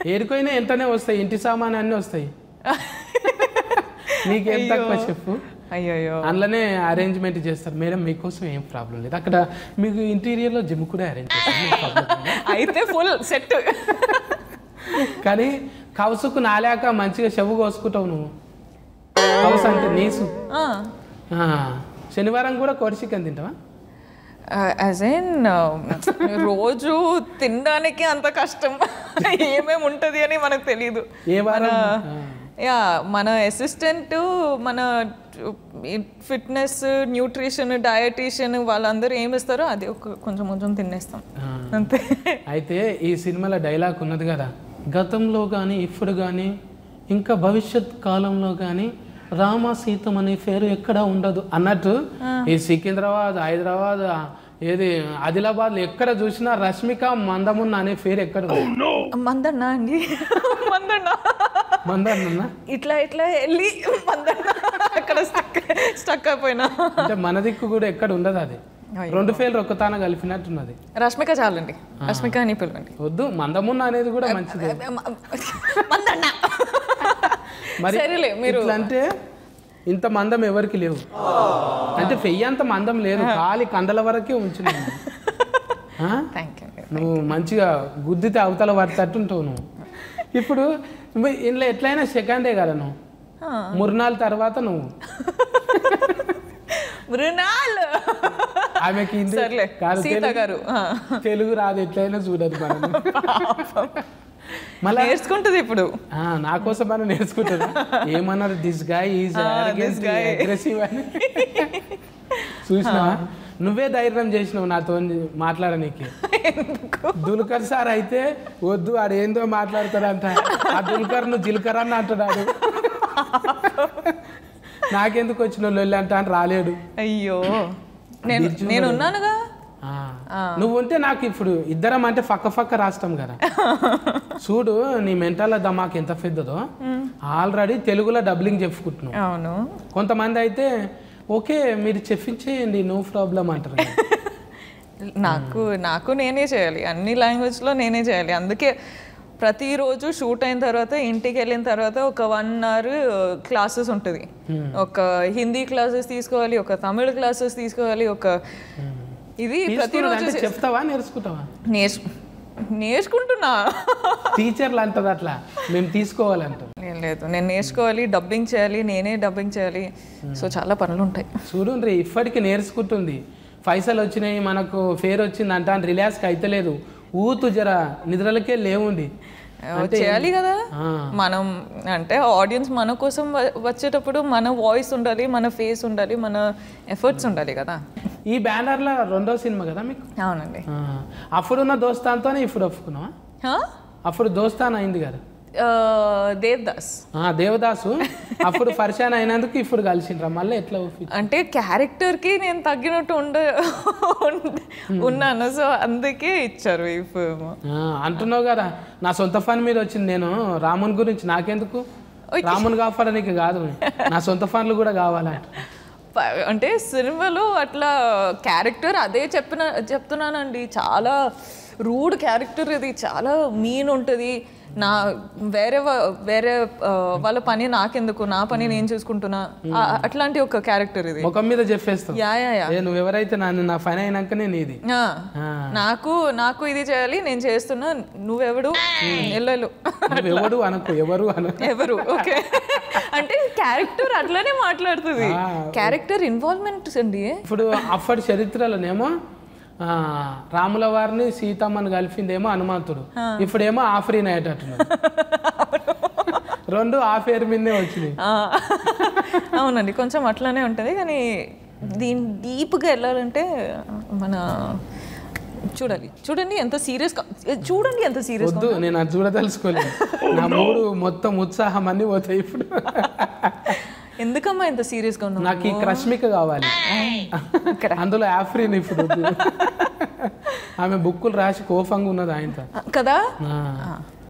ఏడుకోయినా ఎంతనే వస్తాయి ఇంటి సామాన్ అన్నీ వస్తాయి నీకేం తక్కువ చెప్పు అయ్యయ్యో అందులోనే అరేంజ్మెంట్ చేస్తారు మేడం మీకోసం ఏం ప్రాబ్లం లేదు అక్కడ మీకు ఇంటీరియర్లో జిమ్ కూడా అరేంజ్ చేస్తారు no problem. అయితే ఫుల్ సెట్ కానీ కౌసుకు నాలాక మంచిగా చెవు కోసుకుంటావు నువ్వు కౌసు అంటే నీసు ఆ, శనివారం కూడా కోడి చికెన్ తింటావా యాజ్ ఇన్ రోజు తినడానికి అంత కష్టం ఏమేమి ఉంటుంది అని మనకు తెలియదు ఏ వారం యా మన అసిస్టెంట్ మన ఫిట్నెస్ న్యూట్రిషన్ డయటీషియన్ వాళ్ళందరూ ఏమి ఇస్తారో అది ఒక కొంచెం కొంచెం తినేస్తాం ఆ. అంతే అయితే ఈ సినిమాలో డైలాగ్ ఉన్నది కదా గతంలో కానీ ఇప్పుడు కానీ ఇంకా భవిష్యత్ కాలంలో కానీ రామ సీతం అనే పేరు ఎక్కడ ఉండదు అన్నట్టు ఈ సికింద్రాబాద్ హైదరాబాద్ ఆ, ఏది ఆదిలాబాద్ ఎక్కడ చూసినా రష్మిక మందమున్న అనే పేరు ఎక్కడ ఉంది? మందన్నా అండి మందన్నా మందన్న ఇట్లా ఇట్లా వెళ్ళి మందన్న అక్కడ స్టక్ స్టక్ అయిపోయినా అంటే మన దిక్కు కూడా ఎక్కడ ఉండదు అది రెండు పేర్లు ఒక్కతాన కలిపినట్టున్నది రష్మిక చాలండి రష్మిక అని పిలవండి వద్దు మందమున్న అనేది కూడా మంచిది మందన్న మరి సరేలే మీరు ఇట్లా అంటే ఇంత మందం ఎవరికి లేవు అంటే పెయ్యి అంత మందం లేదు ఖాళీ కండల వరకే ఉంచినాను ఆ? థ్యాంక్ యూ నువ్వు మంచిగా గుద్దితే అవతల పడతట్టు ఉంటావు నువ్వు ఇప్పుడు నువ్వు ఇంట్లో ఎట్లయినా సెకండే కదా నువ్వు మురునాళ్ళ తర్వాత నువ్వు మృణాల్ ఆమెకి హిందీ సర్లే కాదు సీత తెలుగు- గారు ఆ. తెలుగు రాదు ఎట్లయినా చూడదు మనం మళ్ళా నేర్చుకుంటుంది ఇప్పుడు ఆ, నా కోసం మనం నేర్చుకుంటారు ఏమన్నారు this guy is this guy. Aggressive అని చూసినావా నువ్వే ధైర్యం చేసినావు నాతో మాట్లాడనీకి దుల్కర్ సార్ అయితే వద్దు ఆడు ఏందో మాట్లాడతాడంట ఆ దుల్కర్ నువ్వు జిల్కర్ అని అంటున్నాడు నాకెందుకు వచ్చిన లొల్లి అంట అని రాలేడు అయ్యో నేను నేను ఉన్నానుగా ఆ. నువ్వు ఉంటే నాకు ఇప్పుడు ఇద్దరం అంటే ఫక్క ఫక్క రాస్తాం కదా చూడు నీ మెంటల్ దమాక్ ఎంత పెద్దదో ఆల్రెడీ తెలుగులో డబ్లింగ్ చెప్పుకుంటున్నావు అవును కొంతమంది అయితే ఓకే మీరు చెప్పించేయండి నో ప్రాబ్లం అంటారు కదా. నాకు నాకు నేనే చేయాలి అన్ని లాంగ్వేజ్లో నేనే చేయాలి అందుకే ప్రతిరోజు షూట్ అయిన తర్వాత ఇంటికి వెళ్ళిన తర్వాత ఒక వన్ అవర్ క్లాసెస్ ఉంటుంది ఒక హిందీ క్లాసెస్ తీసుకోవాలి ఒక తమిళ క్లాసెస్ తీసుకోవాలి ఒక ఇది తీసుకున్నాడు ప్రతిరోజు అంటే చెప్తావా నేర్చుకుంటావా నేర్చు నేర్చుకుంటున్నా టీచర్లు అంటారు అట్లా మేము తీసుకోవాలంటారు ఏం లేదు నేను నేర్చుకోవాలి డబ్బింగ్ చేయాలి నేనే డబ్బింగ్ చేయాలి సో చాలా పనులు ఉంటాయి చూడండి ఇప్పటికి నేర్చుకుంటుంది పైసలు వచ్చినాయి మనకు ఫేర్ వచ్చింది అంట అని రిలాక్స్కి అయితలేదు ఊతు జర నిద్రలకే లేవుంది చేయాలి కదా ఆ. మనం అంటే ఆడియన్స్ మన కోసం వ- వచ్చేటప్పుడు మన వాయిస్ ఉండాలి మన ఫేస్ ఉండాలి మన ఎఫర్ట్స్ ఉండాలి కదా ఈ బ్యానర్లో రెండో సినిమా కదా మీకు అవునండి ఆ, అప్పుడున్న దోస్తాన్తోనే ఇప్పుడు ఒప్పుకున్నావా హా? అప్పుడు దోస్తాన్ అయింది కదా ఆ, దేవ్దాస్ ఆ, దేవదాసు అప్పుడు పరిచయం అయినందుకు ఇప్పుడు కలిసిండ్రా మళ్ళీ ఎట్లా ఒప్పి అంటే క్యారెక్టర్కి నేను తగ్గినట్టు ఉండ ఉండ- ఉన్నాను సో అందుకే ఇచ్చారు ఈ ఫిల్మ్ ఆ, అంటున్నావు కదా నా సొంత ఫన్ మీద వచ్చింది నేను రాముని గురించి నాకెందుకు రాముని కాపాడడానికి కాదు నా సొంత ఫన్లు కూడా కావాలంట ప- అంటే సినిమాలో అట్లా క్యారెక్టర్ అదే చెప్పిన చెప్తున్నానండి చాలా రూడ్ క్యారెక్టర్ ఇది చాలా మీన్ ఉంటుంది నా వేరే వా- వేరే ఆ, వాళ్ళ పని నాకెందుకు నా పని నేను చూసుకుంటున్నా ఆ- అట్లాంటి ఒక క్యారెక్టర్ ఇది ముఖం మీద చెప్పేస్తావు యా యా యా ఏ నువ్వు ఎవరైతే నన్ను నా పని అయినాకనే నీది ఆ, ఆ, నాకు నాకు ఇది చేయాలి నేను చేస్తున్నా నువ్వెవడు ఎల్లలు నువ్వు ఎవడు అనకు ఎవరు అన ఎవరు ఓకే అంటే క్యారెక్టర్ అట్లానే మాట్లాడుతుంది ఆ, క్యారెక్టర్ ఇన్వాల్వ్మెంట్ అండి ఇప్పుడు అప్పటి చరిత్రలోనేమో ఆ, రాముల వారిని సీతమ్మని కలిపిందేమో హనుమంతుడు ఇప్పుడేమో ఆఫరీన్ అయ్యేటట్టున్నాడు రెండు ఆ పేరు మీదనే వచ్చినాయి ఆ, అవునండి కొంచెం అట్లానే ఉంటుంది కానీ దీని డీప్గా వెళ్ళాలంటే మన చూడాలి చూడండి ఎంత సీరియస్ చూడండి ఎంత సీరియస్ వద్దు నేను అది చూడదలుచుకోలేదు నా మూడు మొత్తం ఉత్సాహం అన్ని పోతాయి ఇప్పుడు ఎందుకమ్మా ఎంత సీరియస్గా ఉన్నావు నాకు ఈ క్రష్మిక కావాలి ఇక్కడ అందులో ఆఫ్రీన్ ఇప్పుడు వద్దు. ఆమె బుక్కులు రాసి కోపంగా ఉన్నది ఆయనతో కదా ఆ. ఆ,